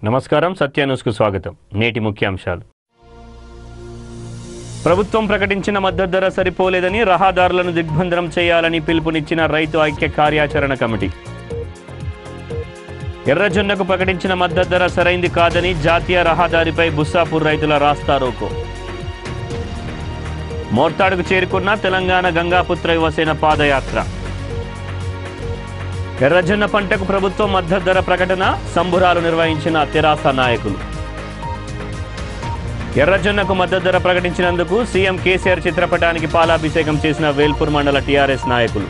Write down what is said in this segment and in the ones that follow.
నమస్కారం సత్య న్యూస్కు స్వాగతం నేటి ముఖ్యాంశాలు ప్రభుత్వం ప్రకటించిన మద్దతు ధర సరిపోలేదని రహదారులను దిగ్బంధనం చేయాలని పిలుపునిచ్చిన రైతు ఐక్య కార్యాచరణ కమిటీ ఎర్రజొన్నకు ప్రకటించిన మద్దతు ధర సరైంది కాదని జాతీయ రహదారిపై బుస్సాపూర్ రైతుల రాస్తారోకో మోర్తాడుకు చేరుకున్న తెలంగాణ గంగాపుత్ర యువసేన పాదయాత్ర ఎర్రజొన్న పంటకు ప్రభుత్వం మద్దతు ధర ప్రకటన సంబురాలు నిర్వహించిన తెరాస నాయకులు ఎర్రజొన్నకు మద్దతు ధర ప్రకటించినందుకు సీఎం కేసీఆర్ చిత్రపటానికి పాలాభిషేకం చేసిన వేల్పూర్ మండల టీఆర్ఎస్ నాయకులు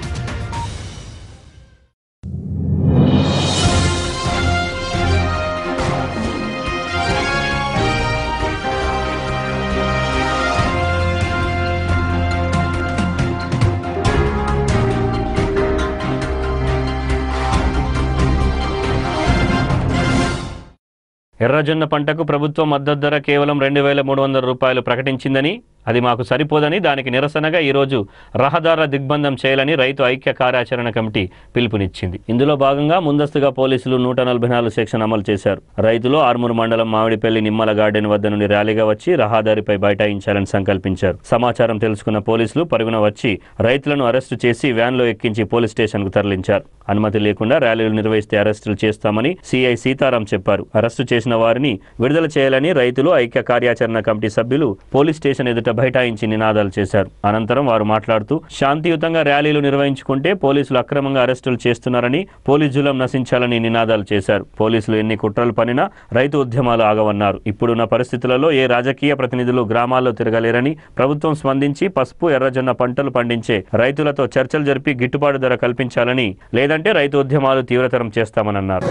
ఎర్రజొన్న పంటకు ప్రభుత్వం మద్దతు ధర కేవలం రెండు వేల మూడు వందల రూపాయలు ప్రకటించిందని అది మాకు సరిపోదని దానికి నిరసనగా ఈరోజు రహదారుల దిగ్బంధం చేయాలని రైతు ఐక్య కార్యాచరణ కమిటీ పిలుపునిచ్చింది ఇందులో భాగంగా ముందస్తుగా పోలీసులు నూట నలభై నాలుగు సెక్షన్ అమలు చేశారు రైతులు ఆర్మూరు మండలం మామిడిపల్లి నిమ్మల గార్డెన్ వద్ద నుండి ర్యాలీగా వచ్చి రహదారిపై బైఠాయించాలని సంకల్పించారు సమాచారం తెలుసుకున్న పోలీసులు పరుగున వచ్చి రైతులను అరెస్టు చేసి వ్యాన్లో ఎక్కించి పోలీస్ స్టేషన్కు తరలించారు అనుమతి లేకుండా ర్యాలీలు నిర్వహిస్తే అరెస్టులు చేస్తామని సిఐ సీతారాం చెప్పారు అరెస్టు చేసిన వారిని విడుదల చేయాలని రైతులు ఐక్య కార్యాచరణ కమిటీ సభ్యులు పోలీస్ స్టేషన్ ఎదుట బైఠాయించి నినాదాలు చేశారు అనంతరం వారు మాట్లాడుతూ శాంతియుతంగా ర్యాలీలు నిర్వహించుకుంటే పోలీసులు అక్రమంగా అరెస్టులు చేస్తున్నారని పోలీస్ జులం నశించాలని నినాదాలు చేశారు పోలీసులు ఎన్ని కుట్రలు పనినా రైతు ఉద్యమాలు ఆగవన్నారు ఇప్పుడున్న పరిస్థితులలో ఏ రాజకీయ ప్రతినిధులు గ్రామాల్లో తిరగలేరని ప్రభుత్వం స్పందించి పసుపు ఎర్రజొన్న పంటలు పండించే రైతులతో చర్చలు జరిపి గిట్టుబాటు ధర కల్పించాలని లేదంటే రైతు ఉద్యమాలు తీవ్రతరం చేస్తామని అన్నారు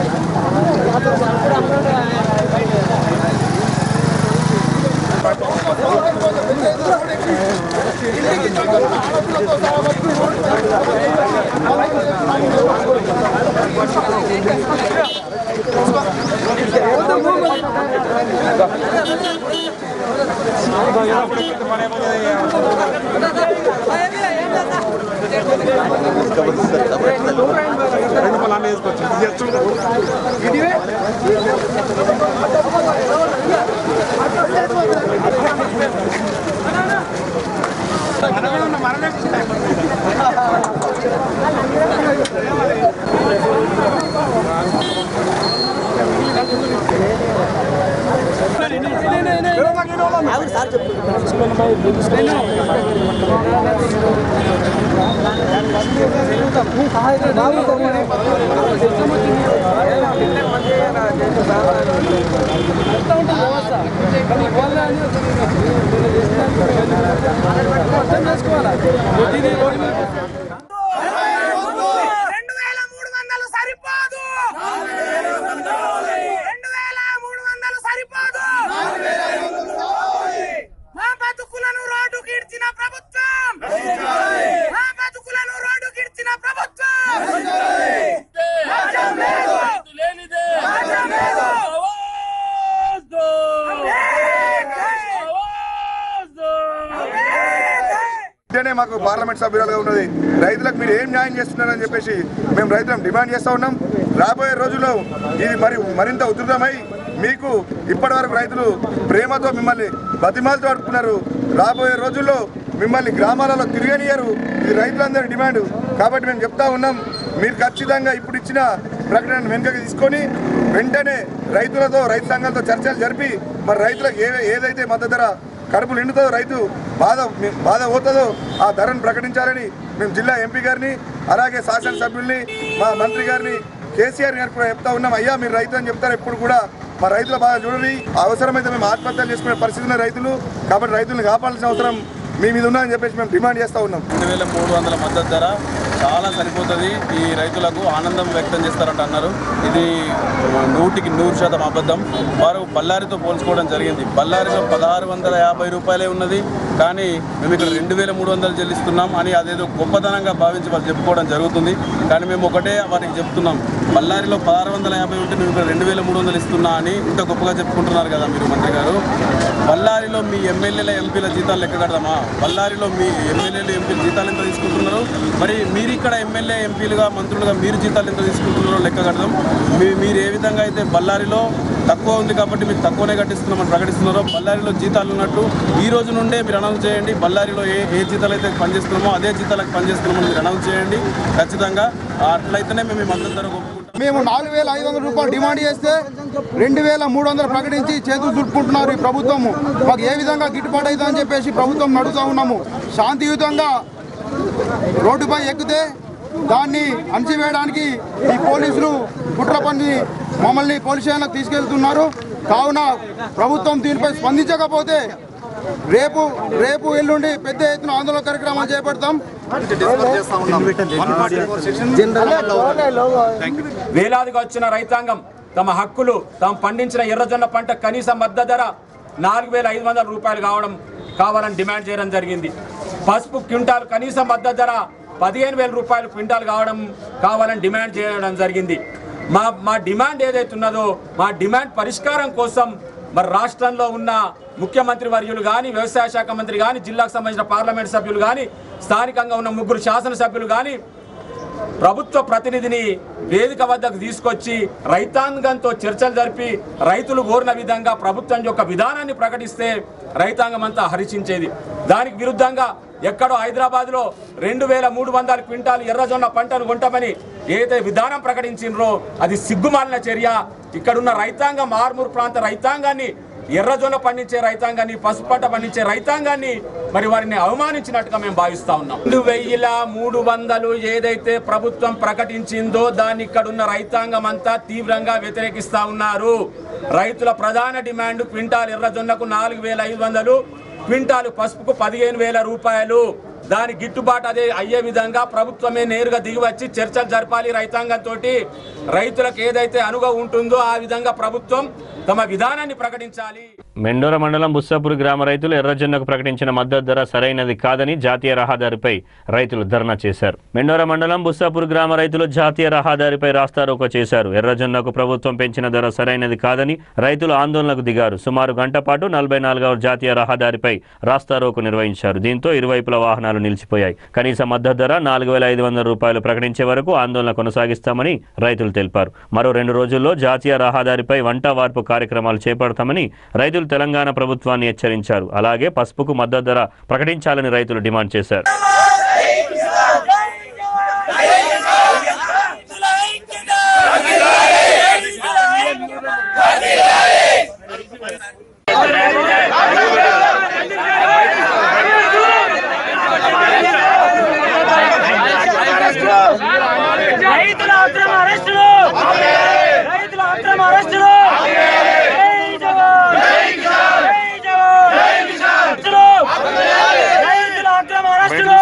రెండు పొలాలు వేసుకోవచ్చు ఇది చేస్తుండ్రు. మనమే ఉన్నాం, మనమే రెండు వేల మూడు వందలు సరిపోదు రెండు వేల మూడు వందలు సరిపోదు మా బతుకులను రోడ్డు కిడ్చిన ప్రభుత్వం మా బతుకులను రోడ్డు కిడ్చిన ప్రభుత్వం రాజ్యం లేదు. రాజ్యం లేదు. ఇదేనే మాకు పార్లమెంట్ సభ్యులుగా ఉన్నది రైతులకు మీరు ఏం న్యాయం చేస్తున్నారని చెప్పేసి మేము రైతులను డిమాండ్ చేస్తా ఉన్నాం రాబోయే రోజుల్లో ఇది మరి మరింత ఉధృతమై మీకు ఇప్పటి వరకు రైతులు ప్రేమతో మిమ్మల్ని బతిమాలతో అడుపుతున్నారు రాబోయే రోజుల్లో మిమ్మల్ని గ్రామాలలో తిరగనియరు ఇది రైతులందరి డిమాండ్ కాబట్టి మేము చెప్తా ఉన్నాం మీరు ఖచ్చితంగా ఇప్పుడు ఇచ్చిన ప్రకటనను వెనుకకి తీసుకొని వెంటనే రైతులతో రైతు సంఘాలతో చర్చలు జరిపి మరి రైతులకు ఏ ఏదైతే మద్దతు ధర కడుపు నిండుతో రైతు బాధ బాధ అవుతుందో ఆ ధరను ప్రకటించాలని మేము జిల్లా ఎంపీ గారిని అలాగే శాసనసభ్యుల్ని మా మంత్రి గారిని కేసీఆర్ గారికి కూడా చెప్తా ఉన్నాం అయ్యా మీరు రైతు అని చెప్తారు ఎప్పుడు కూడా మా రైతుల బాధ చూడండి అవసరమైతే మేము ఆత్మహత్యలు చేసుకునే పరిస్థితి ఉన్న రైతులు కాబట్టి రైతులను కాపాడాల్సిన అవసరం మీ మీద ఉందని చెప్పేసి మేము డిమాండ్ చేస్తా ఉన్నాం రెండు వేల మూడు వందల మద్దతు ధర చాలా సరిపోతుంది ఈ రైతులకు ఆనందం వ్యక్తం చేస్తారంట అన్నారు ఇది నూటికి నూరు శాతం అబద్ధం వారు బళ్ళారితో పోల్చుకోవడం జరిగింది బళ్ళారిలో పదహారు వందల యాభై రూపాయలే ఉన్నది కానీ మేము ఇక్కడ రెండు వేల మూడు వందలు చెల్లిస్తున్నాం అని అదేదో గొప్పతనంగా భావించి వాళ్ళు చెప్పుకోవడం జరుగుతుంది కానీ మేము ఒకటే వారికి చెప్తున్నాం బళ్ళారిలో పదహారు వందల యాభై ఉంటే మేము ఇక్కడ రెండు వేల మూడు వందలు ఇస్తున్నా అని ఇంత గొప్పగా చెప్పుకుంటున్నారు కదా మీరు మంత్రి గారు బళ్ళారిలో మీ ఎమ్మెల్యేల ఎంపీల జీతాలు లెక్క కడదామా బళ్ళారిలో మీ ఎమ్మెల్యేలు ఎంపీల జీతాలు ఎంత తీసుకుంటున్నారు మరి మీరు ఇక్కడ ఎమ్మెల్యే ఎంపీలుగా మంత్రులుగా మీరు జీతాలు ఎంత తీసుకుంటున్నారో లెక్క కడదాం మీ మీరు ఏ విధంగా అయితే బళ్ళారిలో తక్కువ ఉంది కాబట్టి మీరు తక్కువనే కట్టిస్తున్నామని ప్రకటిస్తున్నారో బళ్ళారిలో జీతాలు ఉన్నట్టు ఈ రోజు నుండే మీరు అనౌన్స్ చేయండి బళ్ళారిలో ఏ ఏ జీతాలు అయితే పనిచేస్తున్నామో అదే జీతాలకు పనిచేస్తున్నామని మీరు అనౌన్స్ చేయండి ఖచ్చితంగా అట్లయితేనే మేము ఈ మద్దతు ధర ఒప్పుకుంటాం మేము నాలుగు వేల ఐదు వందల రూపాయలు డిమాండ్ చేస్తే రెండు వేల మూడు వందలు ప్రకటించి చేతులు దులుపుకుంటున్నారు ఈ ప్రభుత్వము మాకు ఏ విధంగా గిట్టుబాటు అవుతుందని చెప్పేసి ప్రభుత్వం నడుస్తూ ఉన్నాము శాంతియుతంగా రోడ్డుపై ఎక్కితే దాన్ని అణచివేయడానికి ఈ పోలీసులు కుట్ర పని మమ్మల్ని పోలీస్ స్టేషన్లకు తీసుకెళ్తున్నారు కావున ప్రభుత్వం దీనిపై స్పందించకపోతే రేపు రేపు ఎల్లుండి పెద్ద ఎత్తున ఆందోళన కార్యక్రమాలు చేపడతాం వేలాదిగా వచ్చిన రైతాంగం తమ హక్కులు తాము పండించిన ఎర్రజొన్న పంట కనీస మద్దతు ధర నాలుగు వేల ఐదు వందల రూపాయలు కావడం కావాలని డిమాండ్ చేయడం జరిగింది పసుపు క్వింటాల్ కనీస మద్దతు ధర పదిహేను వేల రూపాయలు క్వింటాల్ కావడం కావాలని డిమాండ్ చేయడం జరిగింది మా మా డిమాండ్ ఏదైతే ఉన్నదో మా డిమాండ్ పరిష్కారం కోసం మరి రాష్ట్రంలో ఉన్న ముఖ్యమంత్రి వర్యులు కానీ వ్యవసాయ శాఖ మంత్రి కానీ జిల్లాకు సంబంధించిన పార్లమెంట్ సభ్యులు కానీ స్థానికంగా ఉన్న ముగ్గురు శాసనసభ్యులు కానీ ప్రభుత్వ ప్రతినిధిని వేదిక వద్దకు తీసుకొచ్చి రైతాంగంతో చర్చలు జరిపి రైతులు కోరిన విధంగా ప్రభుత్వం యొక్క విధానాన్ని ప్రకటిస్తే రైతాంగం అంతా హర్షించేది దానికి విరుద్ధంగా ఎక్కడో హైదరాబాద్లో రెండు వేల మూడు వందల క్వింటాలు ఎర్రజొన్న పంటను కొంటామని ఏదైతే విధానం ప్రకటించిండ్రో అది సిగ్గుమాలిన చర్య ఇక్కడున్న రైతాంగం ఆర్మూర్ ప్రాంత రైతాంగాన్ని ఎర్రజొన్న పండించే రైతాంగాన్ని పసుపు పంట పండించే రైతాంగాన్ని మరి వారిని అవమానించినట్టుగా మేము భావిస్తా ఉన్నాం రెండు వెయ్యిల మూడు వందలు ఏదైతే ప్రభుత్వం ప్రకటించిందో దాన్ని ఇక్కడున్న రైతాంగం అంతా తీవ్రంగా వ్యతిరేకిస్తా ఉన్నారు రైతుల ప్రధాన డిమాండ్ క్వింటాల్ ఎర్రజొన్నకు నాలుగు వేల ఐదు వందలు క్వింటాలు పసుపుకు పదిహేను వేల రూపాయలు దాని గిట్టుబాటు అదే అయ్యే విధంగా ప్రభుత్వమే నేరుగా దిగివచ్చి చర్చలు జరపాలి రైతాంగంతో రైతులకు ఏదైతే అనుగా ఉంటుందో ఆ విధంగా ప్రభుత్వం తమ విధానాన్ని ప్రకటించాలి మెండోర మండలం బుస్సాపూర్ గ్రామ రైతులు ఎర్రజొన్నకు ప్రకటించిన మద్దతు ధర సరైనది కాదని జాతీయ రహదారిపై రైతులు ధర్నా చేశారు మెండోర మండలం బుస్సాపూర్ గ్రామ రైతులు జాతీయ రహదారిపై రాస్తారోకో చేశారు ఎర్రజొన్నకు ప్రభుత్వం పెంచిన ధర సరైనది కాదని రైతులు ఆందోళనకు దిగారు సుమారు గంట పాటు నలభై నాలుగవ జాతీయ రహదారిపై రాస్తారోకు నిర్వహించారు దీంతో ఇరువైపుల వాహనాలు నిలిచిపోయాయి కనీస మద్దతు ధర నాలుగు వేల ఐదు వందల రూపాయలు ప్రకటించే వరకు ఆందోళన కొనసాగిస్తామని రైతులు తెలిపారు మరో రెండు రోజుల్లో జాతీయ రహదారిపై వంట వార్పు కార్యక్రమాలు చేపడతామని రైతులు తెలంగాణ ప్రభుత్వాన్ని హెచ్చరించారు అలాగే పసుపుకు మద్దతు ధర ప్రకటించాలని రైతులు డిమాండ్ చేశారు రైతుల అక్రమ అరెస్టులు రైతుల అక్రమ అరెస్టులు జై జవాన్ జై జవాన్ అరెస్టులు! రైతుల అక్రమ అరెస్టులు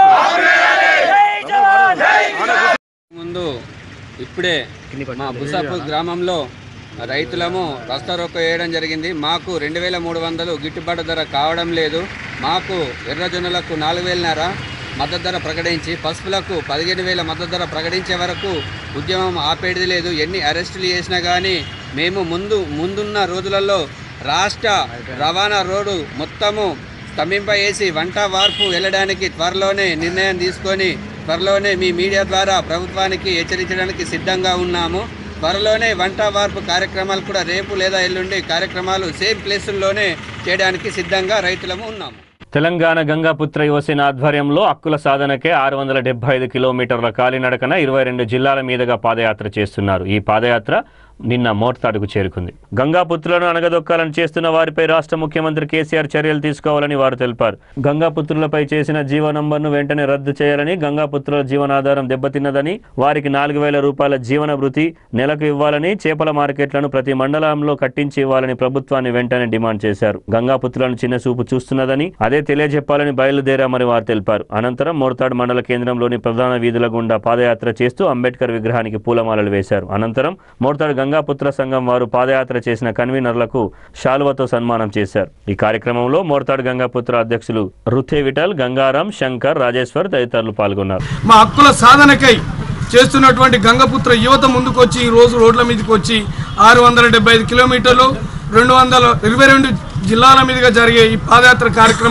జై జవాన్ ముందు ఇప్పుడే మా బుసాపూర్ గ్రామంలో రైతులము రస్తారోకో వేయడం జరిగింది మాకు రెండు వేల మూడు వందలు గిట్టుబాటు ధర కావడం లేదు మాకు ఎర్రజొన్నలకు నాలుగు వేలన్నర మద్దతు ధర ప్రకటించి పసుపులకు పదిహేను వేల మద్దతు ధర ప్రకటించే వరకు ఉద్యమం ఆపేది లేదు ఎన్ని అరెస్టులు చేసినా కానీ మేము ముందు ముందున్న రోజులలో రాష్ట్ర రవాణా రోడ్డు మొత్తము స్తంభింపజేసి వంట వార్పు వెళ్ళడానికి త్వరలోనే నిర్ణయం తీసుకొని త్వరలోనే మీ మీడియా ద్వారా ప్రభుత్వానికి హెచ్చరించడానికి సిద్ధంగా ఉన్నాము త్వరలోనే వంట వార్పు కార్యక్రమాలు కూడా రేపు లేదా ఎల్లుండి కార్యక్రమాలు సేమ్ ప్లేసుల్లోనే చేయడానికి సిద్ధంగా రైతులము ఉన్నాము తెలంగాణ గంగాపుత్ర యువసేన ఆధ్వర్యంలో హక్కుల సాధనకే ఆరు వందల డెబ్బై ఐదు కిలోమీటర్ల కాలినడకన ఇరవై రెండు జిల్లాల మీదుగా పాదయాత్ర చేస్తున్నారు ఈ పాదయాత్ర నిన్న మోర్తాడుకు చేరుకుంది గంగాపుత్రులను అణగదొక్కాలని చేస్తున్న వారిపై రాష్ట్ర ముఖ్యమంత్రి కేసీఆర్ చర్యలు తీసుకోవాలని వారు తెలిపారు గంగాపుత్రులపై చేసిన జీవో నంబర్ను వెంటనే రద్దు చేయాలని గంగాపుత్రుల జీవనాధారం దెబ్బతిన్నదని వారికి నాలుగు వేల రూపాయల జీవన భృతి నెలకు ఇవ్వాలని చేపల మార్కెట్లను ప్రతి మండలంలో కట్టించి ఇవ్వాలని ప్రభుత్వాన్ని వెంటనే డిమాండ్ చేశారు గంగాపుత్రులను చిన్న చూపు చూస్తున్నదని అదే తెలియజెప్పాలని బయలుదేరామని వారు తెలిపారు అనంతరం మోర్తాడు మండల కేంద్రంలోని ప్రధాన వీధుల గుండా పాదయాత్ర చేస్తూ అంబేద్కర్ విగ్రహానికి పూలమాలలు వేశారు అనంతరం మోర్తాడు గంగాపుత్ర సంఘం వారు పాదయాత్ర చేసిన కన్వీనర్లకు శాలువతో సన్మానం చేశారు ఈ కార్యక్రమంలో మోర్తాడు గంగాపుత్ర అధ్యక్షులు రుథే విఠల్ గంగారాం శంకర్ రాజేశ్వర్ తదితరులు పాల్గొన్నారు మా హక్కుల సాధనకై చేస్తున్నటువంటి గంగపుత్ర యువత ముందుకొచ్చి ఈ రోజు రోడ్ల మీదకి వచ్చి ఆరు వందల డెబ్బై ఐదు కిలోమీటర్లు రెండు వందల ఇరవై రెండు జిల్లాల మీదుగా జరిగే ఈ పాదయాత్ర కార్యక్రమం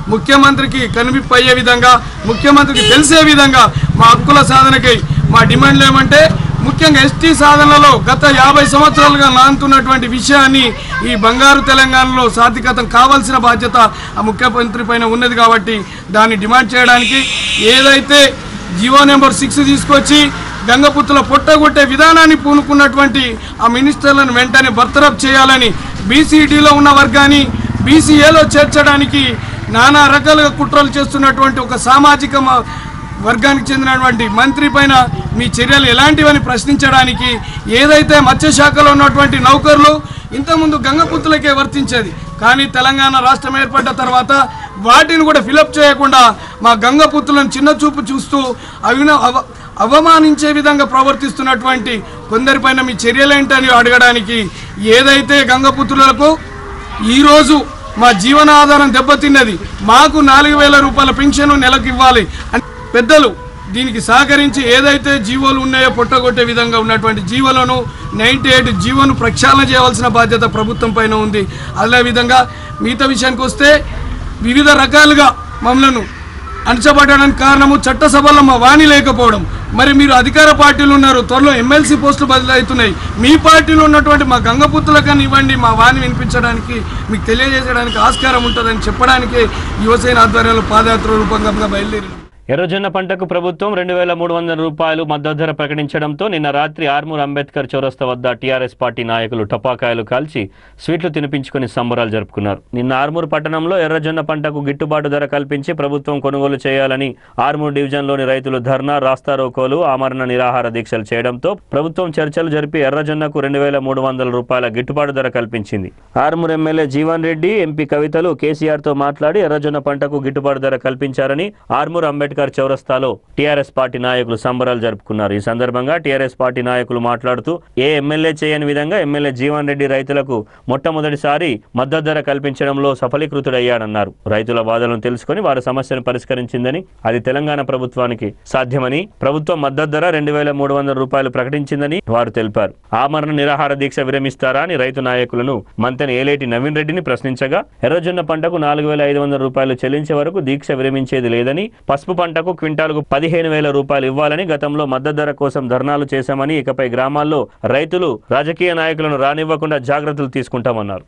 ముఖ్యమంత్రికి కనిపిప్పు అయ్యే విధంగా ముఖ్యమంత్రికి తెలిసే విధంగా మా హక్కుల సాధనకై మా డిమాండ్లు ఏమంటే ముఖ్యంగా ఎస్టీ సాధనలో గత యాభై సంవత్సరాలుగా నానుతున్నటువంటి విషయాన్ని ఈ బంగారు తెలంగాణలో సాధికతం కావాల్సిన బాధ్యత ఆ ముఖ్యమంత్రి పైన ఉన్నది కాబట్టి దాన్ని డిమాండ్ చేయడానికి ఏదైతే జియో నెంబర్ సిక్స్ తీసుకొచ్చి గంగపుత్తుల పొట్టగొట్టే విధానాన్ని పూనుకున్నటువంటి ఆ మినిస్టర్లను వెంటనే బర్తరఫ్ చేయాలని బీసీడీలో ఉన్న వర్గాన్ని బీసీఏలో చేర్చడానికి నానా రకాలుగా కుట్రలు చేస్తున్నటువంటి ఒక సామాజిక మ- వర్గానికి చెందినటువంటి మంత్రి పైన మీ చర్యలు ఎలాంటివని ప్రశ్నించడానికి ఏదైతే మత్స్యశాఖలో ఉన్నటువంటి నౌకర్లు ఇంతకుముందు గంగపుత్తులకే వర్తించేది కానీ తెలంగాణ రాష్ట్రం ఏర్పడ్డ తర్వాత వాటిని కూడా ఫిలప్ చేయకుండా మా గంగపుత్తులను చిన్న చూపు చూస్తూ అవిన అవ అవమానించే విధంగా ప్రవర్తిస్తున్నటువంటి కొందరిపైన మీ చర్యలేంటని అడగడానికి ఏదైతే గంగపుత్రులకు ఈరోజు మా జీవనాధారం దెబ్బతిన్నది మాకు నాలుగు వేల రూపాయల పెన్షన్ నెలకు ఇవ్వాలి అని పెద్దలు దీనికి సహకరించి ఏదైతే జీవోలు ఉన్నాయో పొట్టగొట్టే విధంగా ఉన్నటువంటి జీవోలను నైంటీ ఎయిట్ జీవోను ప్రక్షాళన చేయవలసిన బాధ్యత ప్రభుత్వం పైన ఉంది అదేవిధంగా మిగతా విషయానికి వస్తే వివిధ రకాలుగా మమ్మలను అణచబడడానికి కారణము చట్టసభలో మా వాణి లేకపోవడం మరి మీరు అధికార పార్టీలు ఉన్నారు త్వరలో ఎమ్మెల్సీ పోస్టులు బదిలీ అవుతున్నాయి మీ పార్టీలో ఉన్నటువంటి మా గంగపుత్రులకని ఇవ్వండి మా వాణి వినిపించడానికి మీకు తెలియజేయడానికి ఆస్కారం ఉంటుందని చెప్పడానికి యువసేన ఆధ్వర్యంలో పాదయాత్ర రూపంగా బయలుదేరి ఎర్రజొన్న పంటకు ప్రభుత్వం రెండు వేల మూడు వందల రూపాయలు మద్దతు ధర ప్రకటించడంతో నిన్న రాత్రి ఆర్మూర్ అంబేద్కర్ చౌరస్తా వద్ద టీఆర్ఎస్ పార్టీ నాయకులు టపాకాయలు కాల్చి స్వీట్లు తినిపించుకుని సంబరాలు జరుపుకున్నారు నిన్న ఆర్మూర్ పట్టణంలో ఎర్రజొన్న పంటకు గిట్టుబాటు ధర కల్పించి ప్రభుత్వం కొనుగోలు చేయాలని ఆర్మూర్ డివిజన్లోని రైతులు ధర్నా రాస్తారోకోలు ఆమరణ నిరాహార దీక్షలు చేయడంతో ప్రభుత్వం చర్చలు జరిపి ఎర్రజొన్నకు రెండు వేల మూడు వందల రూపాయల గిట్టుబాటు ధర కల్పించింది ఆర్మూర్ ఎమ్మెల్యే జీవన్ రెడ్డి ఎంపీ కవితలు కేసీఆర్ తో మాట్లాడి ఎర్రజొన్న పంటకు గిట్టుబాటు ధర కల్పించారని ఆర్మూర్ అంబేద్కర్ చౌరస్తాలో టీఆర్ఎస్ పార్టీ నాయకులు సంబరాలు జరుపుకున్నారు ఈ సందర్భంగా టీఆర్ఎస్ పార్టీ నాయకులు మాట్లాడుతూ ఏ ఎమ్మెల్యే చేయని విధంగా ఎమ్మెల్యే జీవన్ రెడ్డి రైతులకు మొట్టమొదటిసారి మద్దతు ధర కల్పించడంలో సఫలీకృతుడయ్యాడన్నారు రైతుల బాధలను తెలుసుకుని వారి సమస్యను పరిష్కరించిందని అది తెలంగాణ ప్రభుత్వానికి సాధ్యమని ప్రభుత్వం మద్దతు ధర రెండు వేల మూడు వందల రూపాయలు ప్రకటించిందని వారు తెలిపారు ఆమరణ నిరాహార దీక్ష విరమిస్తారా అని రైతు నాయకులను మంతెన ఏలేటి నవీన్ రెడ్డిని ప్రశ్నించగా ఎర్రజొన్న పంటకు నాలుగు వేల ఐదు వందల రూపాయలు చెల్లించే వరకు దీక్ష విరమించేది లేదని పసుపు పంటకు క్వింటాలకు పదిహేను వేల రూపాయలు ఇవ్వాలని గతంలో మద్దతు ధర కోసం ధర్నాలు చేశామని ఇకపై గ్రామాల్లో రైతులు రాజకీయ నాయకులను రానివ్వకుండా జాగ్రత్తలు తీసుకుంటామన్నారు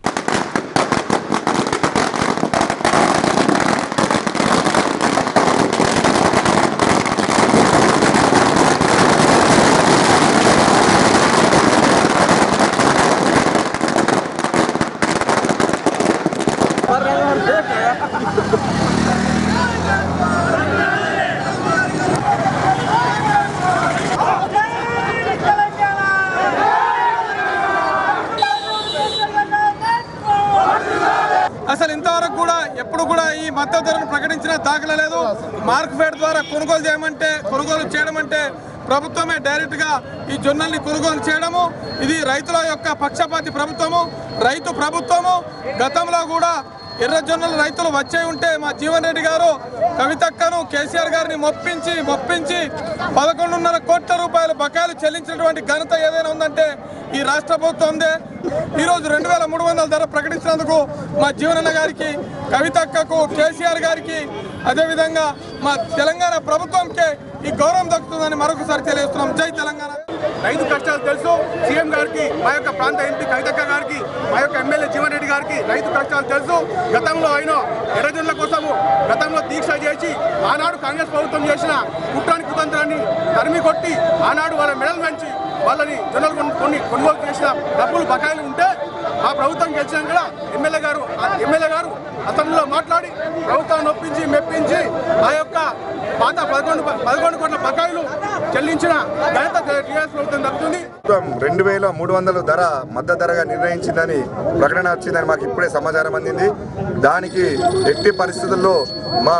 అసలు ఇంతవరకు కూడా ఎప్పుడు కూడా ఈ మద్దతు ధరను ప్రకటించిన దాఖలా లేదు మార్క్ ఫేడ్ ద్వారా కొనుగోలు చేయమంటే కొనుగోలు చేయడం అంటే ప్రభుత్వమే డైరెక్ట్ గా ఈ జొన్నల్ని కొనుగోలు చేయడము ఇది రైతుల యొక్క పక్షపాతి ప్రభుత్వము రైతు ప్రభుత్వము గతంలో కూడా ఎర్ర జొన్నలు రైతులు వచ్చే ఉంటే మా జీవన్ రెడ్డి గారు కవితక్కను కేసీఆర్ గారిని మొప్పించి మొప్పించి పదకొండున్నర కోట్ల రూపాయల బకాయిలు చెల్లించినటువంటి ఘనత ఏదైనా ఉందంటే ఈ రాష్ట్ర ప్రభుత్వందే ఈరోజు రెండు వేల మూడు వందల ధర ప్రకటించినందుకు మా జీవనన్న గారికి కవితక్కకు కేసీఆర్ గారికి అదేవిధంగా మా తెలంగాణ ప్రభుత్వంకే ఈ గౌరవం దక్కుతుందని మరొకసారి తెలియజేస్తున్నాం జై తెలంగాణ రైతు కష్టాలు తెలుసు సీఎం గారికి మా యొక్క ప్రాంత ఎంపీ కవితక్క గారికి మా యొక్క ఎమ్మెల్యే జీవన్ రెడ్డి గారికి రైతు కష్టాలు తెలుసు గతంలో ఆయన ఎర్రజొన్నల కోసము గతంలో దీక్ష చేసి ఆనాడు కాంగ్రెస్ ప్రభుత్వం చేసిన కుట్రాని కుతంత్రాన్ని తరిమి కొట్టి ఆనాడు వాళ్ళ మెడలు పెంచి వాళ్ళని జొన్నలు కొను- కొన్ని కొనుగోలు చేసిన డబ్బులు బకాయిలు ఉంటే మా ప్రభుత్వం గెలిచినాక కూడా ఎమ్మెల్యే గారు ఎమ్మెల్యే గారు అసెంబ్లీలో మాట్లాడి ప్రభుత్వాన్ని ఒప్పించి మెప్పించి ఆ యొక్క పాత పదకొండు పదకొండు కోట్ల బకాయిలు చెల్లించిన ఘనత టీఆర్ఎస్ ప్రభుత్వం దక్కుతుంది రెండు వేల మూడు వందల ధర మద్దతు ధరగా నిర్ణయించిందని ప్రకటన వచ్చిందని మాకు ఇప్పుడే సమాచారం అందింది దానికి ఎట్టి పరిస్థితుల్లో మా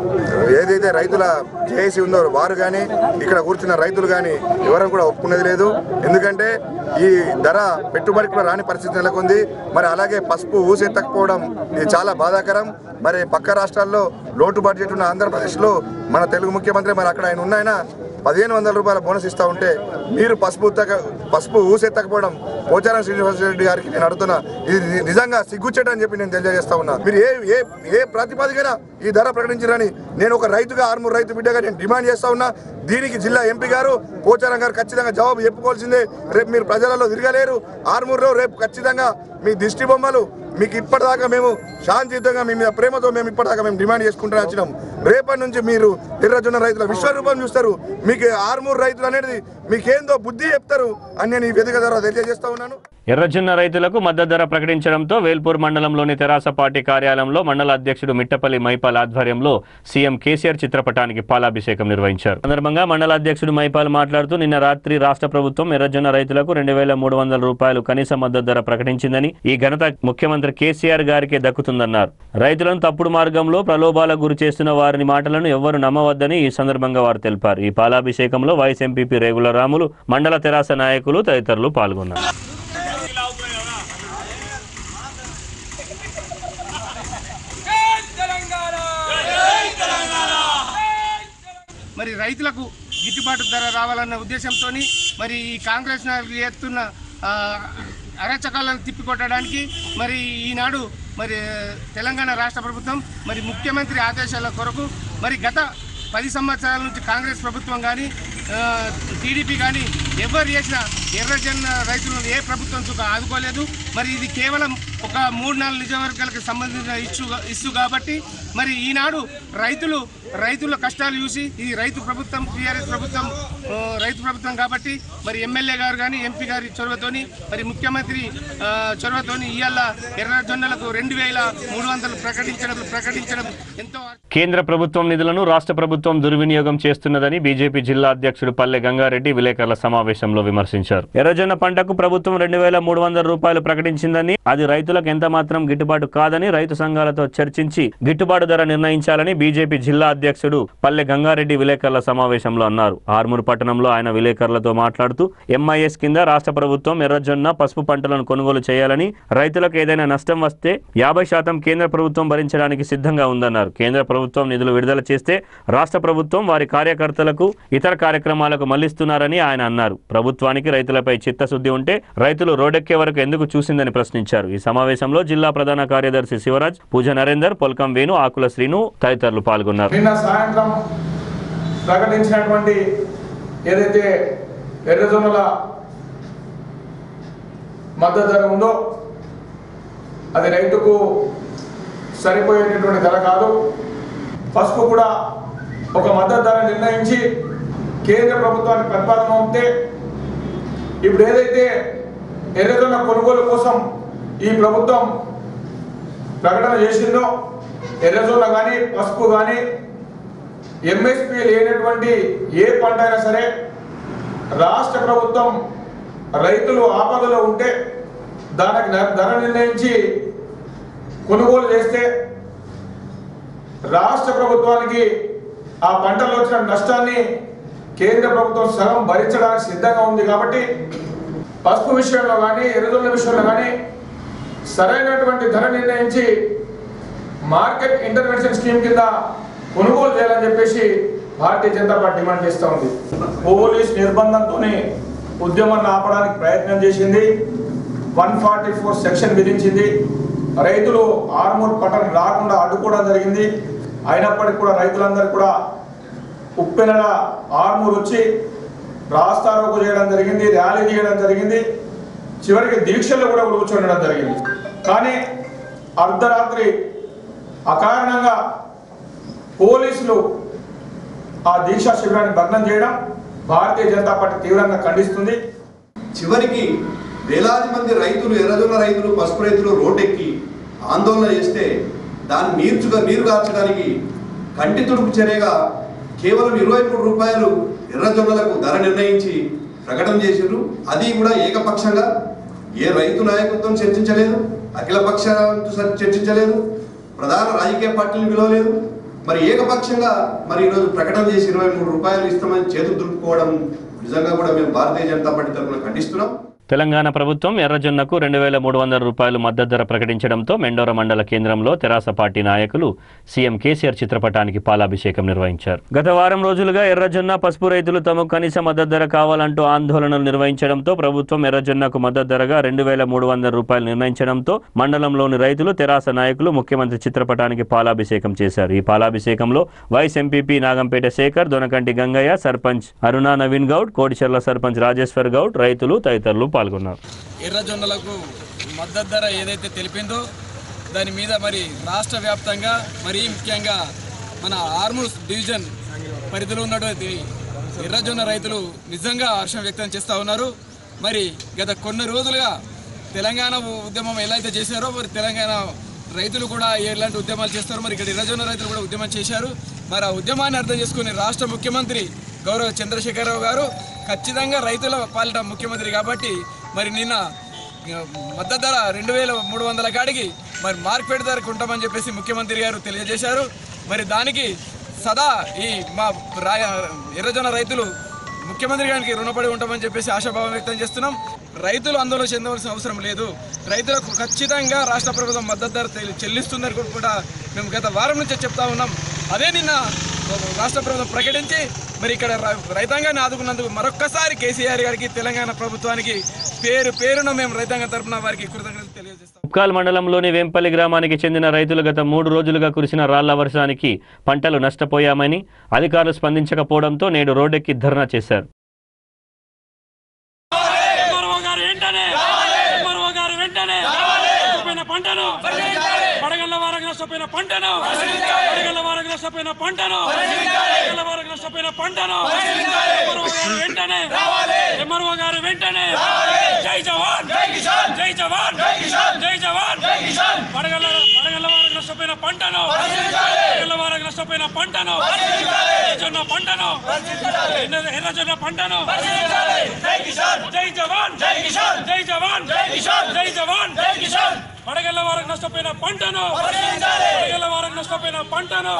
ఏదైతే రైతుల జేఏసీ ఉందో వారు కానీ ఇక్కడ కూర్చున్న రైతులు కానీ ఎవరం కూడా ఒప్పుకునేది లేదు ఎందుకంటే ఈ ధర పెట్టుబడికి కూడా రాని పరిస్థితి నెలకొంది మరి అలాగే పసుపు ఊసెత్తకపోవడం ఇది చాలా బాధాకరం మరి పక్క రాష్ట్రాల్లో లోటు బడ్జెట్ ఉన్న ఆంధ్రప్రదేశ్లో మన తెలుగు ముఖ్యమంత్రి మరి అక్కడ ఆయన ఉన్నాయన పదిహేను వందల రూపాయల బోనస్ ఇస్తూ ఉంటే మీరు పసుపు ఉత్తక పసుపు ఊసెత్తకపోవడం పోచారం శ్రీనివాసరెడ్డి గారికి నేను అడుగుతున్నా ఇది ని- నిజంగా సిగ్గుచ్చేట అని చెప్పి నేను తెలియజేస్తా ఉన్నా మీరు ఏ ఏ ఏ ప్రాతిపదికన ఈ ధర ప్రకటించారని నేను ఒక రైతుగా ఆర్మూర్ రైతు బిడ్డగా నేను డిమాండ్ చేస్తా ఉన్నా దీనికి జిల్లా ఎంపీ గారు పోచారం గారు ఖచ్చితంగా జవాబు చెప్పుకోవాల్సిందే రేపు మీరు ప్రజలలో తిరగలేరు ఆర్మూర్లో రేపు ఖచ్చితంగా మీ దిష్టి బొమ్మలు మీకు ఇప్పటిదాకా మేము శాంతియుతంగా మీ మీద ప్రేమతో మేము ఇప్పటిదాకా మేము డిమాండ్ చేసుకుంటూ వచ్చినాం రేపటి నుంచి మీరు ఎర్రజొన్న రైతుల విశ్వరూపం చూస్తారు మీకు ఆర్మూర్ రైతులు అనేది మీకేందో బుద్ధి చెప్తారు అని నేను ఈ వేదిక ద్వారా తెలియజేస్తా ఉన్నాను ఎర్రజొన్న రైతులకు మద్దతు ధర ప్రకటించడంతో వేల్పూర్ మండలంలోని తెరాస పార్టీ కార్యాలయంలో మండల అధ్యక్షుడు మిట్టపల్లి మైపాల్ ఆధ్వర్యంలో సీఎం కేసీఆర్ చిత్రపటానికి పాలాభిషేకం నిర్వహించారు సందర్భంగా మండల అధ్యక్షుడు మైపాల్ మాట్లాడుతూ నిన్న రాత్రి రాష్ట్ర ప్రభుత్వం ఎర్రజొన్న రైతులకు రెండు వేల మూడు వందల రూపాయలు కనీస మద్దతు ధర ప్రకటించిందని ఈ ఘనత ముఖ్యమంత్రి కేసీఆర్ గారికే దక్కుతుందన్నారు రైతులను తప్పుడు మార్గంలో ప్రలోభాలకు గురి చేస్తున్న వారిని మాటలను ఎవ్వరు నమ్మవద్దని ఈ సందర్భంగా వారు తెలిపారు ఈ పాలాభిషేకంలో వైస్ ఎంపీపీ రేగుల రాములు మండల తెరాస నాయకులు తదితరులు పాల్గొన్నారు మరి రైతులకు గిట్టుబాటు ధర రావాలన్న ఉద్దేశంతో మరి ఈ కాంగ్రెస్ నాయకులు చేస్తున్న ఆ, అరాచకాలను తిప్పికొట్టడానికి మరి ఈనాడు మరి తెలంగాణ రాష్ట్ర ప్రభుత్వం మరి ముఖ్యమంత్రి ఆదేశాల కొరకు మరి గత పది సంవత్సరాల నుంచి కాంగ్రెస్ ప్రభుత్వం కానీ టీడీపీ కానీ ఎవరు చేసిన ఎర్రజొన్న రైతులను ఏ ప్రభుత్వం సుఖ ఆదుకోలేదు మరి ఇది కేవలం ఒక మూడు నాలుగు నిజవర్గాలకు సంబంధించిన ఇష్యూ ఇష్యూ కాబట్టి మరి ఈనాడు రైతులు రైతుల కష్టాలు చూసి ఇది రైతు ప్రభుత్వం టీఆర్ఎస్ ప్రభుత్వం ఆ, రైతు ప్రభుత్వం కాబట్టి మరి ఎమ్మెల్యే గారు కానీ ఎంపీ గారి చొరవతోని మరి ముఖ్యమంత్రి ఆ, చొరవతోని ఇవాళ ఎర్ర జొన్నలకు రెండు వేల మూడు వందలు ప్రకటించడం ప్రకటించడం ఎంతో కేంద్ర ప్రభుత్వం నిధులను రాష్ట్ర ప్రభుత్వం దుర్వినియోగం చేస్తున్నదని బీజేపీ జిల్లా అధ్యక్షుడు పల్లె గంగారెడ్డి విలేకరుల సమావేశంలో విమర్శించారు ఎర్రజొన్న పంటకు ప్రభుత్వం రెండు వేల మూడు వందల రూపాయలు ప్రకటించిందని అది రైతులకు ఎంత మాత్రం గిట్టుబాటు కాదని రైతు సంఘాలతో చర్చించి గిట్టుబాటు ధర నిర్ణయించాలని బీజేపీ జిల్లా అధ్యక్షుడు పల్లె గంగారెడ్డి విలేకరుల సమావేశంలో అన్నారు ఆర్మూర్ పట్టణంలో ఆయన విలేకరులతో మాట్లాడుతూ ఎంఐఎస్ కింద రాష్ట్ర ప్రభుత్వం ఎర్రజొన్న పసుపు పంటలను కొనుగోలు చేయాలని రైతులకు ఏదైనా నష్టం వస్తే యాభై శాతం కేంద్ర ప్రభుత్వం భరించడానికి సిద్ధంగా ఉందన్నారు కేంద్ర ప్రభుత్వం నిధులు విడుదల చేస్తే రాష్ట్ర ప్రభుత్వం వారి కార్యకర్తలకు ఇతర కార్యక్రమాలకు మళ్లిస్తున్నారని ఆయన అన్నారు ప్రభుత్వానికి రైతులపై చిత్తశుద్ధి ఉంటే రైతులు రోడ్డెక్కే వరకు ఎందుకు చూసిందని ప్రశ్నించారు ఈ సమావేశంలో జిల్లా ప్రధాన కార్యదర్శి శివరాజ్ పూజ నరేందర్ పొల్కం వేణు ఆకుల శ్రీను తదితరులు పాల్గొన్నారు నిన్న సాయంత్రం ప్రకటించినటువంటి ఏదైతే ఎర్రజొన్నల మద్దతు ధర ఉందో అది రైతుకు సరిపోయేటటువంటి ధర కాదు పసుపు కూడా ఒక మద్దతు ధర నిర్ణయించి కేంద్ర ప్రభుత్వానికి ప్రతిపాదన ఉంటే ఇప్పుడు ఏదైతే ఎర్రజొన్న కొనుగోలు కోసం ఈ ప్రభుత్వం ప్రకటన చేసిందో ఎర్రజొన్న కానీ పసుపు కానీ ఎంఎస్పి లేనటువంటి ఏ పంట అయినా సరే రాష్ట్ర ప్రభుత్వం రైతులు ఆపదలో ఉంటే దానికి ధర- ధర నిర్ణయించి కొనుగోలు చేస్తే రాష్ట్ర ప్రభుత్వానికి ఆ పంటలో వచ్చిన నష్టాన్ని కేంద్ర ప్రభుత్వం సగం భరించడానికి సిద్ధంగా ఉంది కాబట్టి పసుపు విషయంలో కానీ ఎరుదుల విషయంలో కానీ సరైనటువంటి ధర నిర్ణయించి మార్కెట్ ఇంటర్వెన్షన్ స్కీమ్ కింద కొనుగోలు చేయాలని చెప్పేసి భారతీయ జనతా పార్టీ డిమాండ్ చేస్తూ ఉంది పోలీస్ నిర్బంధంతోనే ఉద్యమాన్ని ఆపడానికి ప్రయత్నం చేసింది వన్ ఫార్టీ ఫోర్ సెక్షన్ విధించింది రైతులు ఆర్మూర్ పట్టణం రాకుండా అడ్డుకోవడం జరిగింది అయినప్పటికీ కూడా రైతులందరూ కూడా ఉప్పెనల ఆర్మూర్ వచ్చి రాస్తారోకు చేయడం జరిగింది ర్యాలీ చేయడం జరిగింది చివరికి దీక్షల్లో కూడా కూర్చోండడం జరిగింది కానీ అర్ధరాత్రి అకారణంగా పోలీసులు ఆ దీక్షా శిబిరాన్ని భగ్నం చేయడం భారతీయ జనతా పార్టీ తీవ్రంగా ఖండిస్తుంది చివరికి వేలాది మంది రైతులు ఎర్రజొన్న రైతులు పసుపు రైతులు రోడ్డెక్కి ఆందోళన చేస్తే దాన్ని నీర్చుగా నీరు కార్చడానికి కంటి తుడుపు చర్యగా కేవలం ఇరవై మూడు రూపాయలు ఎర్రజొన్నలకు ధర నిర్ణయించి ప్రకటన చేసిండ్రు అది కూడా ఏకపక్షంగా ఏ రైతు నాయకత్వం చర్చించలేదు అఖిల పక్షాలతో సరి- చర్చించలేదు ప్రధాన రాజకీయ పార్టీలు పిలవలేదు మరి ఏకపక్షంగా మరి ఈరోజు ప్రకటన చేసి ఇరవై మూడు రూపాయలు ఇస్తామని చేతులు దులుపుకోవడం నిజంగా కూడా మేము భారతీయ జనతా పార్టీ తరఫున ఖండిస్తున్నాం తెలంగాణ ప్రభుత్వం ఎర్రజొన్నకు రెండు వేల మూడు వందల రూపాయలు మద్దతు ధర ప్రకటించడంతో మెండోర మండల కేంద్రంలో తెరాస పార్టీ నాయకులు సీఎం కేసీఆర్ చిత్రపటానికి పాలాభిషేకం నిర్వహించారు గత వారం రోజులుగా ఎర్రజొన్న పసుపు రైతులు తమకు కనీస మద్దతు ధర కావాలంటూ ఆందోళనలు నిర్వహించడంతో ప్రభుత్వం ఎర్రజొన్నకు మద్దతు ధరగా రెండు వేల మూడు వందల రూపాయలు నిర్ణయించడంతో మండలంలోని రైతులు తెరాస నాయకులు ముఖ్యమంత్రి చిత్రపటానికి పాలాభిషేకం చేశారు ఈ పాలాభిషేకంలో వైస్ ఎంపీపీ నాగంపేట శేఖర్ దొనకంటి గంగయ్య సర్పంచ్ అరుణా నవీన్ గౌడ్ కోడిచెర్ల సర్పంచ్ రాజేశ్వర్ గౌడ్ రైతులు తదితరులు పాల్గొన్నారు ఎర్రజొన్నలకు మద్దతు ధర ఏదైతే తెలిపిందో దాని మీద మరి రాష్ట్ర వ్యాప్తంగా మరీ ముఖ్యంగా మన ఆర్మూస్ డివిజన్ పరిధిలో ఉన్నటువంటి ఎర్రజొన్న రైతులు నిజంగా హర్షం వ్యక్తం చేస్తూ ఉన్నారు మరి గత కొన్ని రోజులుగా తెలంగాణ ఉద్యమం ఎలా అయితే చేశారో మరి తెలంగాణ రైతులు కూడా ఎలాంటి ఉద్యమాలు చేస్తారో మరి ఇక్కడ ఎర్రజొన్న రైతులు కూడా ఉద్యమం చేశారు మరి ఆ ఉద్యమాన్ని అర్థం చేసుకుని రాష్ట్ర ముఖ్యమంత్రి గౌరవ చంద్రశేఖరరావు గారు ఖచ్చితంగా రైతుల పాలిట ముఖ్యమంత్రి కాబట్టి మరి నిన్న మద్దతు ధర రెండు వేల మూడు వందల కాడికి మరి మార్కెట్ ధరకు ఉంటామని చెప్పేసి ముఖ్యమంత్రి గారు తెలియజేశారు మరి దానికి సదా ఈ మా రాయ ఎర్రజొన్న రైతులు ముఖ్యమంత్రి గారికి రుణపడి ఉంటామని చెప్పేసి ఆశాభావం వ్యక్తం చేస్తున్నాం రైతులు ఆందోళన చెందవలసిన అవసరం లేదు రైతులకు ఖచ్చితంగా రాష్ట్ర ప్రభుత్వం మద్దతు ధర తెలి- చెల్లిస్తుందని కూడా మేము గత వారం నుంచే చెప్తా ఉన్నాం అదే నిన్న రాష్ట్ర ప్రభుత్వం ప్రకటించి మరి ఇక్కడ ర- రైతాంగాన్ని ఆదుకున్నందుకు మరొక్కసారి కేసీఆర్ గారికి తెలంగాణ ప్రభుత్వానికి పేరు పేరున మేము రైతాంగం తరపున వారికి కృతజ్ఞతలు తెలియజేస్తాం ఉప్కాల్ మండలంలోని వేంపల్లి గ్రామానికి చెందిన రైతులు గత మూడు రోజులుగా కురిసిన రాళ్ల వర్షానికి పంటలు నష్టపోయామని అధికారులు స్పందించకపోవడంతో నేడు రోడ్డెక్కి ధర్నా చేశారు ఎంఆర్ఓ గారు వెంటనే ఎంఆర్ఓ గారు వెంటనే నష్టపోయిన పంటను పడగళ్ళ వారకు నష్టపోయిన పంటను పడగళ్ళ వారకు నష్టపోయిన పంటను పడగళ్ళ వారకు నష్టపోయిన పంటను ఎంఆర్ఓ గారు వెంటనే ఎంఆర్ఓ గారు వెంటనే జై జవాన్ జై కిసాన్ జై జవాన్ జై కిసాన్ జై జవాన్ జై కిసాన్ పడగళ్ళ పడగళ్ళ వారకు నష్టపోయిన పంటను పడగళ్ళ వారకు నష్టపోయిన పంటను ఎర్రజొన్న పంటను ఎర్ర- ఎర్రజొన్న పంటను జై కిసాన్ జై జవాన్ జై కిసాన్ జై జవాన్ జై కిసాన్ జై జవాన్ జై కిసాన్ పడగళ్ళ వారికి నష్టపోయిన పంటను పడగళ్ళ వారికి నష్టపోయిన పంటను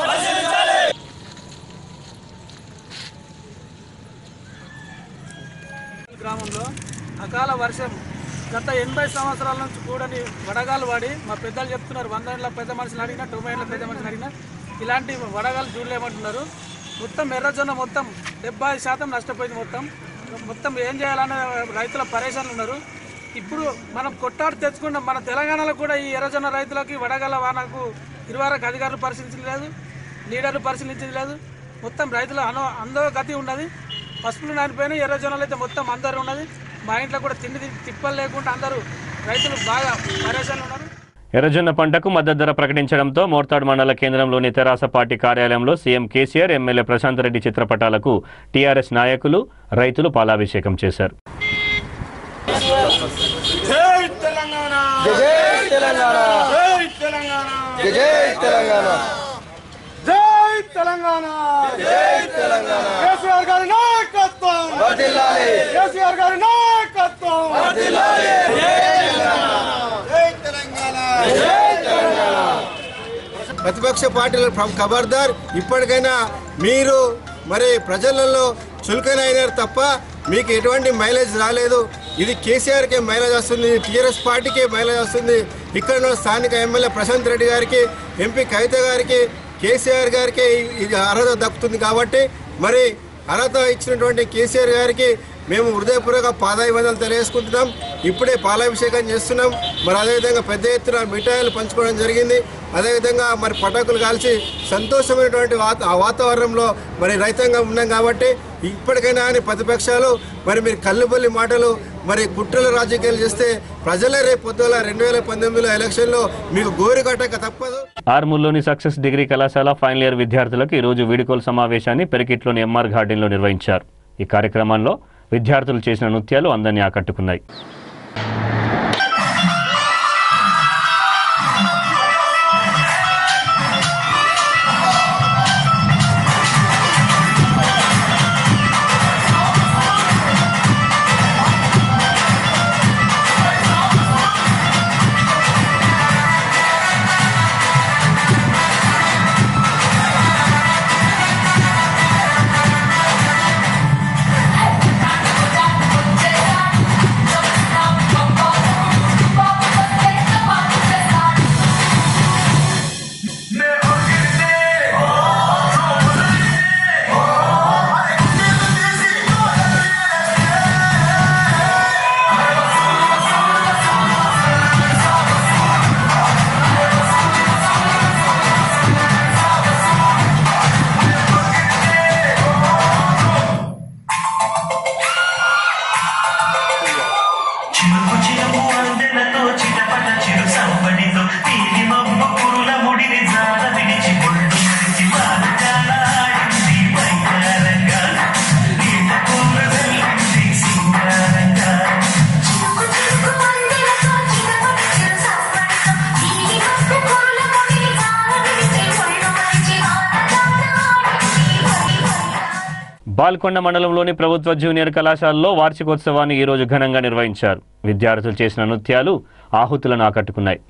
గ్రామంలో అకాల వర్షం గత ఎనభై సంవత్సరాల నుంచి కూడని వడగాలు పడి మా పెద్దలు చెప్తున్నారు వంద ఏళ్ళ పెద్ద మనుషులు అడిగినా తొంభై ఏళ్ళ పెద్ద మనుషులు అడిగినా ఇలాంటి వడగాలు చూడలేమంటున్నారు మొత్తం ఎర్రజొన్న మొత్తం డెబ్బై శాతం నష్టపోయింది మొత్తం మొత్తం ఏం చేయాలనే రైతుల పరేషాన్లు ఉన్నారు ఇప్పుడు మనం కొట్టాడు తెచ్చుకున్న మన తెలంగాణలో కూడా ఈ ఎర్రజొన్న రైతులకి వడగల వానకు ఇరువారకు అధికారులు పరిశీలించలేదు లీడర్లు పరిశీలించలేదు లేదు మొత్తం రైతుల అను అందరూ గతి ఉన్నది పసుపులు నానిపోయిన ఎర్రజొన్నలు అయితే మొత్తం అందరు ఉన్నది మా ఇంట్లో కూడా తిండి తి- తిప్పలు లేకుండా అందరూ రైతులు బాగా పరేషాన్లు ఉన్నారు ఎర్రజొన్న పంటకు మద్దతు ధర ప్రకటించడంతో మోర్తాడ్ మండల కేంద్రంలోని తెరాస పార్టీ కార్యాలయంలో సీఎం కేసీఆర్ ఎమ్మెల్యే ప్రశాంత్ రెడ్డి చిత్రపటాలకు టీఆర్ఎస్ నాయకులు రైతులు పాలాభిషేకం చేశారు జై తెలంగాణ జై తెలంగాణ జై తెలంగాణ జై తెలంగాణ జై తెలంగాణ జై తెలంగాణ కేసీఆర్ గారి నాయకత్వం వర్ధిల్లాలి. కేసీఆర్ గారి నాయకత్వం వర్ధిల్లాలి. జై తెలంగాణ జై తెలంగాణ జై తెలంగాణ ప్రతిపక్ష పార్టీలు ప్ర- ఖబర్దార్ ఇప్పటికైనా మీరు మరి ప్రజలలో చులకన అయినారు తప్ప మీకు ఎటువంటి మైలేజ్ రాలేదు ఇది కేసీఆర్కే మైలేజ్ వస్తుంది టీఆర్ఎస్ పార్టీకే మైలేజ్ వస్తుంది ఇక్కడ ఉన్న స్థానిక ఎమ్మెల్యే ప్రశాంత్ రెడ్డి గారికి ఎంపీ కవిత గారికి కేసీఆర్ గారికి ఇది అర్హత దక్కుతుంది కాబట్టి మరి అర్హత ఇచ్చినటువంటి కేసీఆర్ గారికి మేము హృదయపూర్వక పాదాభివందనలు తెలియజేసుకుంటున్నాం ఇప్పుడే పాలాభిషేకం చేస్తున్నాం మరి అదేవిధంగా పెద్ద ఎత్తున మిఠాయిలు పంచుకోవడం జరిగింది అదేవిధంగా మరి పటాకులు కాల్చి సంతోషమైనటువంటి వాత ఆ వాతావరణంలో మరి రైతాంగం ఉన్నాం కాబట్టి ఇప్పటికైనా అని ప్రతిపక్షాలు మరి మీరు కల్లుబల్లి మాటలు మరి కుట్రల రాజకీయాలు చేస్తే ప్రజలే రేపు పొద్దుల రెండు వేల పంతొమ్మిదిలో ఎలక్షన్లో మీకు గోరి కట్టక తప్పదు ఆర్మూర్లోని సక్సెస్ డిగ్రీ కళాశాల ఫైనల్ ఇయర్ విద్యార్థులకు ఈరోజు వీడుకోలు సమావేశాన్ని పెరికిట్లోని ఎంఆర్ గార్డెన్లో నిర్వహించారు ఈ కార్యక్రమంలో విద్యార్థులు చేసిన నృత్యాలు అందరినీ ఆకట్టుకున్నాయి Hey! బాల్కొండ మండలంలోని ప్రభుత్వ జూనియర్ కళాశాలలో వార్షికోత్సవాన్ని ఈరోజు ఘనంగా నిర్వహించారు విద్యార్థులు చేసిన నృత్యాలు ఆహుతులను ఆకట్టుకున్నాయి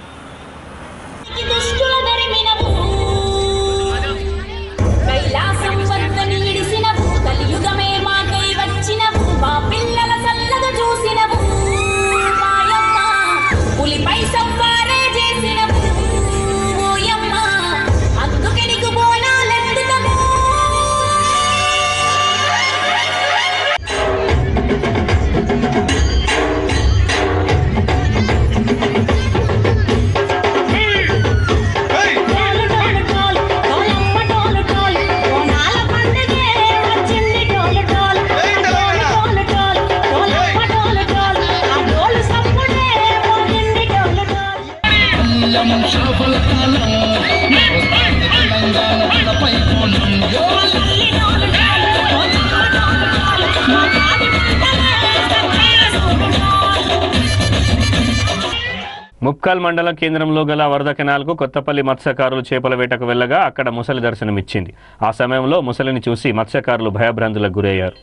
దుష్టుల దరిమినవు కైలాసం వద్ద నిలిసినవు కలియుగమే మాకై వచ్చినవు మా పిల్లల చల్లగా చూసినవు మాయమ్మ పులిపై సంవారే చేసినవు ఓయమ్మ అందుకే నీకు బోనాలెత్తుతము ముప్కాల్ మండలం కేంద్రంలో గల వరద కెనాల్కు కొత్తపల్లి మత్స్యకారులు చేపల వేటకు వెళ్ళగా అక్కడ ముసలి దర్శనమిచ్చింది ఆ సమయంలో ముసలిని చూసి మత్స్యకారులు భయభ్రాంతులకు గురయ్యారు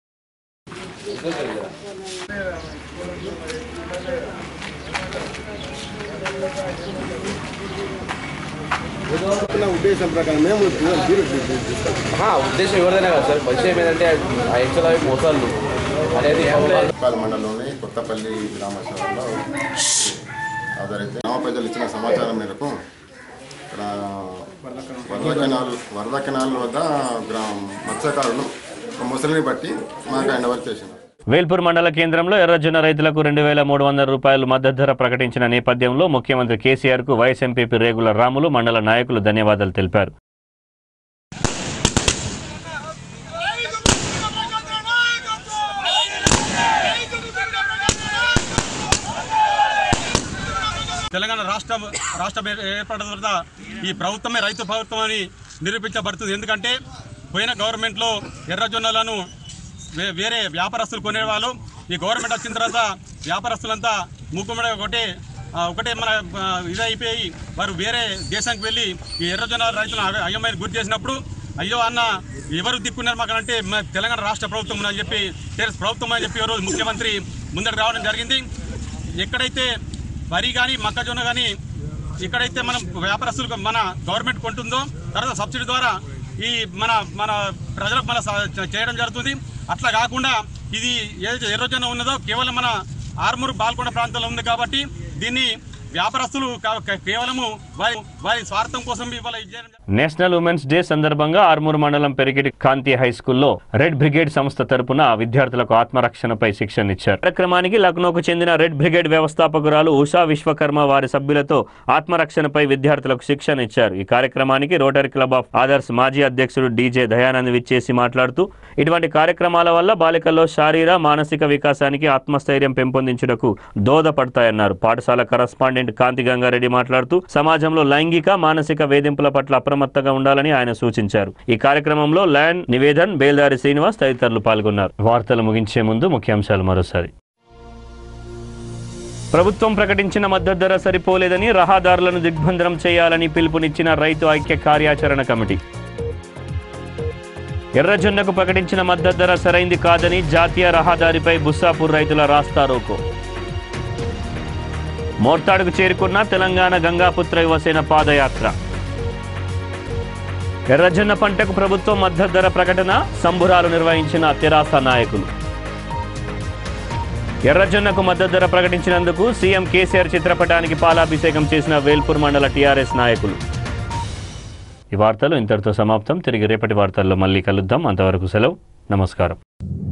ఉద్దేశం ప్రకారం మేము ఆ, ఉద్దేశం ఎవరిదైనా కదా సార్ విషయం ఏంటంటే యాక్చువల్ అవి మోసాలు అనేది ఉప్పాల మండలంలోని కొత్తపల్లి గ్రామ శివారులో ఆధారిత గ్రామ ప్రజలు ఇచ్చిన సమాచారం మేరకు ఇక్కడ వరద కెనాల్ వరద కెనాల్ వద్ద గ్రామ మత్స్యకారులు ఒక ముసలిని బట్టి మాకు ఆయన వర్క్ చేసినారు వేల్పూర్ మండల కేంద్రంలో ఎర్రజొన్న రైతులకు రెండు వేల మూడు వందల రూపాయలు మద్దతు ధర ప్రకటించిన నేపథ్యంలో ముఖ్యమంత్రి కేసీఆర్ కు వైఎస్ ఎంపీపీ రేగుల రాములు మండల నాయకులు ధన్యవాదాలు తెలిపారు తెలంగాణ రాష్ట్ర రాష్ట్రం ఏ- ఏర్పడిన తర్వాత ఈ ప్రభుత్వమే రైతు ప్రభుత్వం అని నిరూపించబడుతుంది ఎందుకంటే పోయిన గవర్నమెంట్లో ఎర్రజొన్నలను వే- వేరే వ్యాపారస్తులు కొనేవాళ్ళు ఈ గవర్నమెంట్ వచ్చిన తర్వాత వ్యాపారస్తులంతా మూకుమ్మడి ఒకటే ఆ, ఒకటే మన ఆ, ఇదైపోయి వారు వేరే దేశానికి వెళ్ళి ఈ ఎర్రజొన్న రైతులను అయ- అయ్యమైన గురి చేసినప్పుడు అయ్యో అన్న ఎవరు దిక్కున్నారు మాకు అంటే మా తెలంగాణ రాష్ట్ర ప్రభుత్వం అని చెప్పి టీఆర్ఎస్ ప్రభుత్వం అని చెప్పి ఈరోజు ముఖ్యమంత్రి ముందరికి రావడం జరిగింది ఎక్కడైతే వరి కానీ మొక్కజొన్న కానీ ఇక్కడైతే మనం వ్యాపారస్తులకు మన గవర్నమెంట్ కొంటుందో తర్వాత సబ్సిడీ ద్వారా ఈ మన మన ప్రజలకు మన స- చేయడం జరుగుతుంది అట్లా కాకుండా ఇది ఏదైతే ఎర్రజొన్న ఉన్నదో కేవలం మన ఆర్మూరు బాల్కొండ ప్రాంతంలో ఉంది కాబట్టి దీన్ని వ్యాపారస్తులు కా- కా- కేవలము వారి వారి స్వార్థం కోసం ఇవాళ ఇది చేయడం నేషనల్ ఉమెన్స్ డే సందర్భంగా ఆర్మూర్ మండలం పెరిగిటి కాంతి హై స్కూల్లో రెడ్ బ్రిగేడ్ సంస్థ తరపున విద్యార్థులకు ఆత్మరక్షణపై శిక్షణ ఇచ్చారు కార్యక్రమానికి లక్నోకు చెందిన రెడ్ బ్రిగేడ్ వ్యవస్థాపకురాలు ఉషా విశ్వకర్మ వారి సభ్యులతో ఆత్మరక్షణపై విద్యార్థులకు శిక్షణ ఇచ్చారు ఈ కార్యక్రమానికి రోటరీ క్లబ్ ఆఫ్ ఆదర్స్ మాజీ అధ్యక్షుడు డీజే దయానంద్ విచ్చేసి మాట్లాడుతూ ఇటువంటి కార్యక్రమాల వల్ల బాలికల్లో శారీర మానసిక వికాసానికి ఆత్మస్థైర్యం పెంపొందించుటకు దోహదపడతాయన్నారు పాఠశాల కరస్పాండెంట్ కాంతి గంగారెడ్డి మాట్లాడుతూ సమాజంలో లైంగిక మానసిక వేధింపుల పట్ల అప్రమత్తంగా ఉండాలని ఆయన సూచించారు ఈ కార్యక్రమంలో ల్యాండ్ నివేదన్ బేల్దారి శ్రీనివాస్ తదితరులు పాల్గొన్నారు వార్తలు ముగించే ముందు ముఖ్యాంశాలు మరోసారి ప్రభుత్వం ప్రకటించిన మద్దతు ధర సరిపోలేదని రహదారులను దిగ్బంధనం చేయాలని పిలుపునిచ్చిన రైతు ఐక్య కార్యాచరణ కమిటీ ఎర్రజొన్నకు ప్రకటించిన మద్దతు ధర సరైంది కాదని జాతీయ రహదారిపై బుస్సాపూర్ రైతుల రాస్తారోకో మోర్తాడుకు చేరుకున్న తెలంగాణ గంగాపుత్ర యువసేన పాదయాత్ర ఎర్రజొన్న పంటకు ప్రభుత్వం మద్దతు ధర ప్రకటన సంబురాలు నిర్వహించిన తెరాస నాయకులు ఎర్రజొన్నకు మద్దతు ధర ప్రకటించినందుకు సీఎం కేసీఆర్ చిత్రపటానికి పాలాభిషేకం చేసిన వేల్పూర్ మండల టీఆర్ఎస్ నాయకులు ఈ వార్తలు ఇంతటితో సమాప్తం తిరిగి రేపటి వార్తల్లో మళ్ళీ కలుద్దాం అంతవరకు సెలవు నమస్కారం